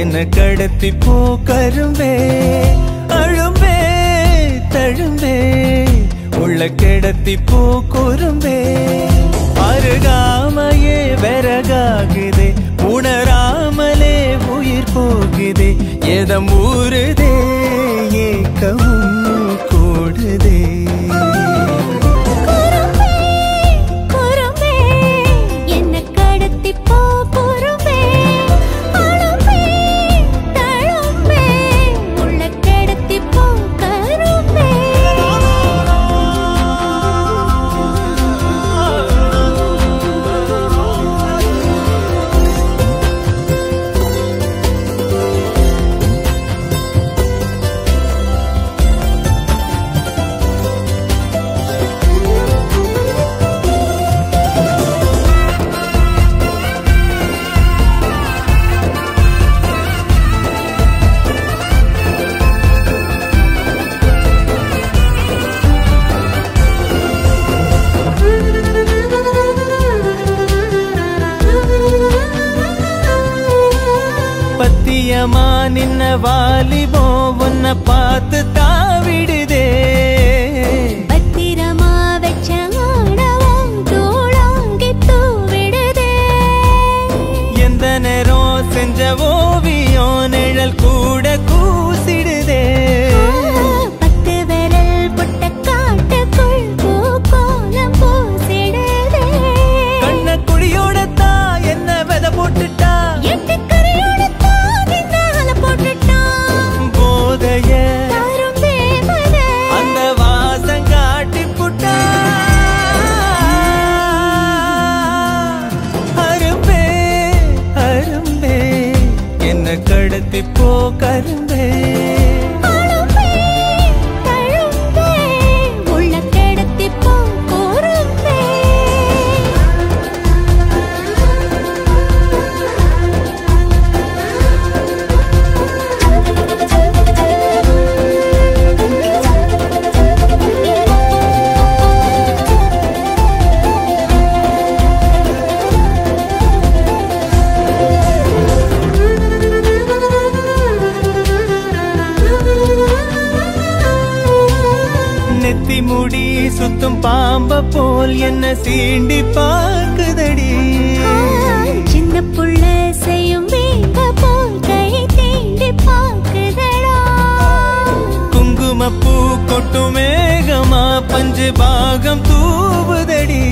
என்ன கடத்தி போ கரும்பே அழும்பே தழும்பே உள்ள கிடத்தி போ குறும்பே அருகாமையே விறகாகுதே உணராமலே உயிர் போகுதே எதம் ஊறுதே ஏக்கவும் கூடுதே குறும்பே குறும்பே என்ன கடத்தி போ குறும்பே அழும்பே தழும்பே உள்ள கடத்தி போ கரும்பே பத்தியமா நின்ன வாலிபோ உன்னை பார்த்து தாவிடுதே பத்திரமா வச்ச ஆணவம் தூளாங்கி தூவிடுதே எந்த நேரம் செஞ்ச ஓவியம் நிழல் கூட கூசிடுதே பத்து விரல் புட்ட காட்டுக்குள் பூக்கோலம் பூசிடுதே கண்ண குழியோட தான் என்ன வித போட்டுட்டா எட்டு கரையோட தாவினால போட்டுட்டான் போதைய தரும் தேவதை அந்த வாசம் காட்டி புட்டா அரும்பே அரும்பே என்ன கடத்தி போ கரும்பே அழும்பே தழும்பே உள்ள கிடத்தி போ குறும்பே நெத்தி முடி சுத்தும் பாம்ப போல் என்ன சீண்டி பார்க்குதடி சின்ன புள்ள செய்யும் வேங்க போல் கை தீண்டி பார்க்குதடா குங்குமப்பூ கொட்டும் மேகமா பஞ்சு பாகம் தூவுதடி